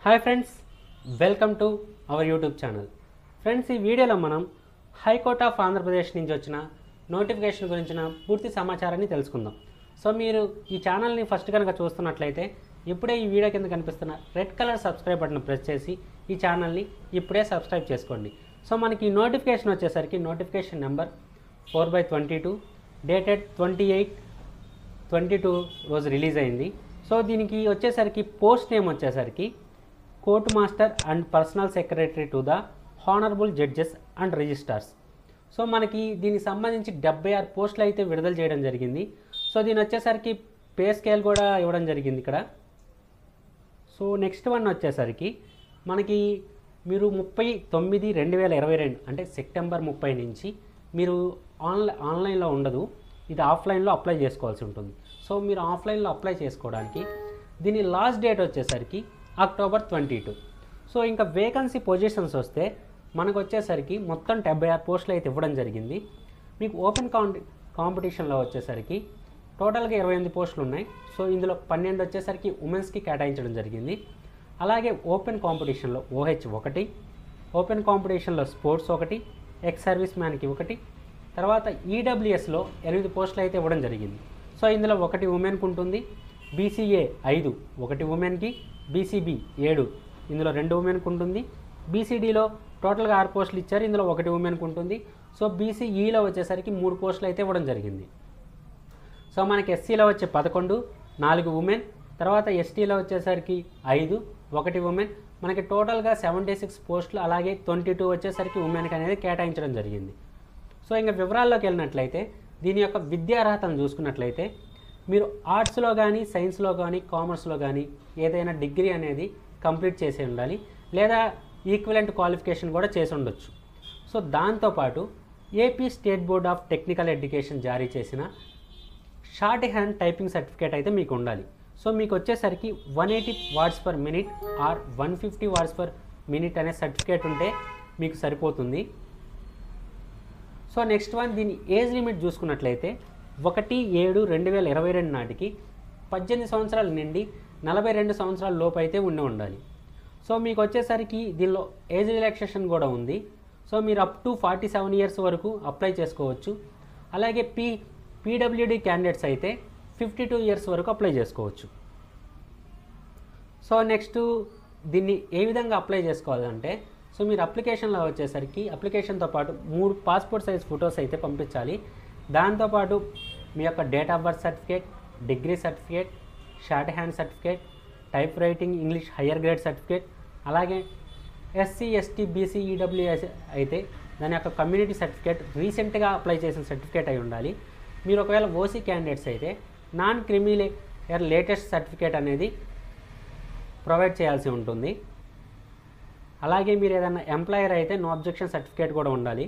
hi friends welcome to our YouTube channel friends ఈ వీడియోలో మనం హైకోర్ట్ ఆఫ్ ఆంధ్రప్రదేశ్ నుంచి వచ్చిన నోటిఫికేషన్ గురించిన పూర్తి సమాచారాన్ని తెలుసుకుందాం సో మీరు ఈ ఛానల్ని ఫస్ట్ కనుక చూస్తున్నట్లయితే ఇప్పుడే ఈ వీడియో కింద కనిపిస్తున్న red colour subscribe button press చేసి ఈ ఛానల్ని ఇప్పుడే సబ్స్క్రైబ్ చేసుకోండి సో మనకి ఈ నోటిఫికేషన్ వచ్చేసరికి notification number four by twenty two dated twenty eight twenty two రోజు రిలీజ్ అయింది సో దీనికి వచ్చేసరికి పోస్ట్ నేమ్ వచ్చేసరికి court master and personal secretary to the honourable judges and registrars so మనకి దీనికి సంబంధించి డెబ్బై ఆరు పోస్టులు అయితే విడుదల చేయడం జరిగింది సో దీని వచ్చేసరికి పే స్కేల్ కూడా ఇవ్వడం జరిగింది ఇక్కడ సో నెక్స్ట్ వన్ వచ్చేసరికి మనకి మీరు ముప్పై తొమ్మిది రెండు వేల ఇరవై రెండు అంటే సెప్టెంబర్ ముప్పై నుంచి మీరు ఆన్లై ఆన్లైన్లో ఉండదు ఇది ఆఫ్లైన్లో అప్లై చేసుకోవాల్సి ఉంటుంది సో మీరు ఆఫ్లైన్లో అప్లై చేసుకోవడానికి దీని లాస్ట్ డేట్ వచ్చేసరికి అక్టోబర్ ట్వంటీ టూ సో ఇంకా వేకెన్సీ పొజిషన్స్ వస్తే మనకు వచ్చేసరికి మొత్తం డెబ్బై ఆరు పోస్టులు అయితే ఇవ్వడం జరిగింది మీకు ఓపెన్ కాంపి కాంపిటీషన్లో వచ్చేసరికి టోటల్గా ఇరవై ఎనిమిది పోస్టులు ఉన్నాయి సో ఇందులో పన్నెండు వచ్చేసరికి ఉమెన్స్కి కేటాయించడం జరిగింది అలాగే ఓపెన్ కాంపిటీషన్లో ఓహెచ్ ఒకటి ఓపెన్ కాంపిటీషన్లో స్పోర్ట్స్ ఒకటి ఎక్స్ సర్వీస్ మ్యాన్కి ఒకటి తర్వాత ఈడబ్ల్యూఎస్లో ఎనిమిది పోస్టులు అయితే ఇవ్వడం జరిగింది సో ఇందులో ఒకటి ఉమెన్కి ఉంటుంది బీసీఏ ఐదు ఒకటి ఉమెన్కి బీసీబీ ఏడు ఇందులో రెండు ఉమెన్కి ఉంటుంది బీసీడీలో టోటల్గా ఆరు పోస్టులు ఇచ్చారు ఇందులో ఒకటి ఉమెన్కి ఉంటుంది సో బీసీఈలో వచ్చేసరికి మూడు పోస్టులు అయితే ఇవ్వడం జరిగింది సో మనకి ఎస్సీలో వచ్చే పదకొండు నాలుగు ఉమెన్ తర్వాత ఎస్టీలో వచ్చేసరికి ఐదు ఒకటి ఉమెన్ మనకి టోటల్గా సెవెంటీ సిక్స్ పోస్టులు అలాగే ట్వంటీ టూ వచ్చేసరికి ఉమెన్కి అనేది కేటాయించడం జరిగింది సో ఇంకా వివరాల్లోకి వెళ్ళినట్లయితే దీని యొక్క విద్యార్హతను చూసుకున్నట్లయితే మీరు ఆర్ట్స్లో కానీ సైన్స్లో కానీ కామర్స్లో కానీ ఏదైనా డిగ్రీ అనేది కంప్లీట్ చేసి ఉండాలి లేదా ఈక్వలెంట్ క్వాలిఫికేషన్ కూడా చేసి ఉండొచ్చు సో దాంతోపాటు AP state board of technical education జారీ చేసిన షార్ట్ హ్యాండ్ టైపింగ్ సర్టిఫికేట్ అయితే మీకు ఉండాలి సో మీకు వచ్చేసరికి one eighty words per minute or one fifty words per minute అనే సర్టిఫికేట్ ఉంటే మీకు సరిపోతుంది సో నెక్స్ట్ వన్ దీని ఏజ్ లిమిట్ చూసుకున్నట్లయితే ఒకటి ఏడు రెండు వేల ఇరవై రెండు నాటికి పద్దెనిమిది సంవత్సరాల నుండి నలభై రెండు సంవత్సరాల లోపు అయితే ఉండి ఉండాలి సో మీకు వచ్చేసరికి దీనిలో ఏజ్ రిలాక్సేషన్ కూడా ఉంది సో మీరు up to forty seven years వరకు అప్లై చేసుకోవచ్చు అలాగే పీ పీడబ్ల్యూడి క్యాండిడేట్స్ అయితే ఫిఫ్టీ టూ ఇయర్స్ వరకు అప్లై చేసుకోవచ్చు సో నెక్స్ట్ దీన్ని ఏ విధంగా అప్లై చేసుకోవాలంటే సో మీరు అప్లికేషన్లో వచ్చేసరికి అప్లికేషన్తో పాటు మూడు పాస్పోర్ట్ సైజ్ ఫొటోస్ అయితే పంపించాలి దాంతోపాటు మీ యొక్క date of birth certificate degree certificate shorthand certificate typewriting English higher grade certificate అలాగే ఎస్సీ ఎస్టీ బీసీ ఈడబ్ల్యూఎస్ అయితే దాని యొక్క కమ్యూనిటీ సర్టిఫికేట్ రీసెంట్గా అప్లై చేసిన సర్టిఫికేట్ అయి ఉండాలి మీరు ఒకవేళ ఓసీ క్యాండిడేట్స్ అయితే నాన్ క్రిమిలేయర్ లేటెస్ట్ సర్టిఫికేట్ అనేది ప్రొవైడ్ చేయాల్సి ఉంటుంది అలాగే మీరు ఏదైనా ఎంప్లాయర్ అయితే నో అబ్జెక్షన్ సర్టిఫికేట్ కూడా ఉండాలి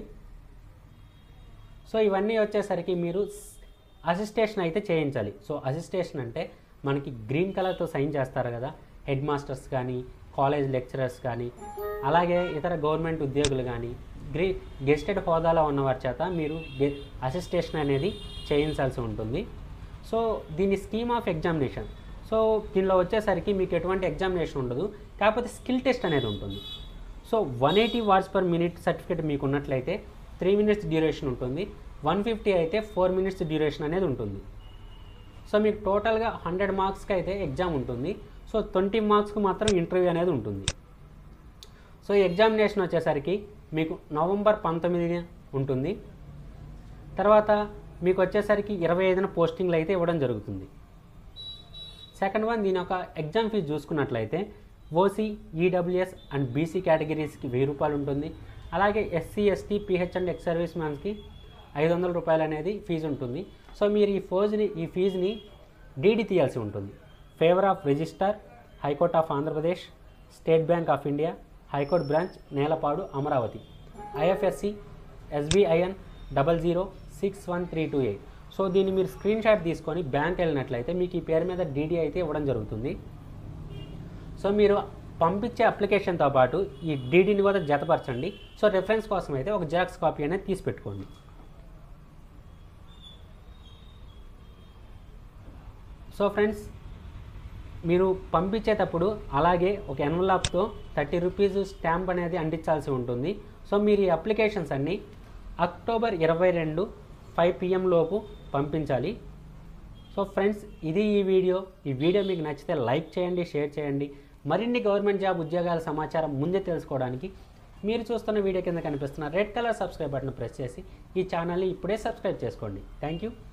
సో ఇవన్నీ వచ్చేసరికి మీరు అసిస్టేషన్ అయితే చేయించాలి సో అసిస్టేషన్ అంటే మనకి గ్రీన్ కలర్తో సైన్ చేస్తారు కదా హెడ్ మాస్టర్స్ కానీ కాలేజ్ లెక్చరర్స్ కానీ అలాగే ఇతర గవర్నమెంట్ ఉద్యోగులు కానీ గ్రీ గెస్టెడ్ హోదాలో ఉన్నవారి చేత మీరు అసిస్టేషన్ అనేది చేయించాల్సి ఉంటుంది సో దీని స్కీమ్ ఆఫ్ ఎగ్జామినేషన్ సో దీనిలో వచ్చేసరికి మీకు ఎటువంటి ఎగ్జామినేషన్ ఉండదు కాకపోతే స్కిల్ టెస్ట్ అనేది ఉంటుంది so one eighty words per minute certificate మీకు ఉన్నట్లయితే త్రీ మినిట్స్ డ్యూరేషన్ ఉంటుంది వన్ ఫిఫ్టీ అయితే ఫోర్ మినిట్స్ డ్యూరేషన్ అనేది ఉంటుంది సో మీకు టోటల్గా హండ్రెడ్ మార్క్స్కి అయితే ఎగ్జామ్ ఉంటుంది సో ట్వంటీ మార్క్స్కి మాత్రం ఇంటర్వ్యూ అనేది ఉంటుంది సో ఈ ఎగ్జామినేషన్ వచ్చేసరికి మీకు నవంబర్ పంతొమ్మిదిన ఉంటుంది తర్వాత మీకు వచ్చేసరికి ఇరవై ఐదున పోస్టింగ్లు అయితే ఇవ్వడం జరుగుతుంది సెకండ్ వన్ దీని యొక్క ఎగ్జామ్ ఫీజు చూసుకున్నట్లయితే ఓసీ ఈడబ్ల్యూఎస్ అండ్ బీసీ కేటగిరీస్కి వెయ్యి రూపాయలు ఉంటుంది అలాగే SC ST PH and ex service మ్యాన్స్కి ఐదు వందల రూపాయలు అనేది ఫీజు ఉంటుంది సో మీరు ఈ ఫోజుని ఈ ఫీజుని డీడీ తీయాల్సి ఉంటుంది favour of registrar high court of Andhra Pradesh state bank of India high court branch Nelapadu Amaravati IFSC SBIN double zero six one three two eight so దీన్ని మీరు స్క్రీన్ షాట్ తీసుకొని బ్యాంక్ వెళ్ళినట్లయితే మీకు ఈ పేరు మీద డీడీ అయితే ఇవ్వడం జరుగుతుంది సో మీరు పంపించే అప్లికేషన్తో పాటు ఈ డీడీని కూడా జతపరచండి సో రెఫరెన్స్ కోసం అయితే ఒక జిరాక్స్ కాపీ అనేది తీసి పెట్టుకోండి సో ఫ్రెండ్స్ మీరు పంపించేటప్పుడు అలాగే ఒక ఎన్వలాప్తో థర్టీ రూపీస్ స్టాంప్ అనేది అంటించాల్సి ఉంటుంది సో మీరు ఈ అప్లికేషన్స్ అన్నీ అక్టోబర్ ఇరవై రెండు ఫైవ్ పిఎం లోపు పంపించాలి సో ఫ్రెండ్స్ ఇది ఈ వీడియో ఈ వీడియో మీకు నచ్చితే లైక్ చేయండి షేర్ చేయండి మరిన్ని గవర్నమెంట్ జాబ్ ఉద్యోగాల సమాచారం ముందే తెలుసుకోవడానికి మీరు చూస్తున్న వీడియో కింద కనిపిస్తున్న red colour subscribe button press చేసి ఈ ఛానల్ని ఇప్పుడే సబ్స్క్రైబ్ చేసుకోండి థ్యాంక్ యూ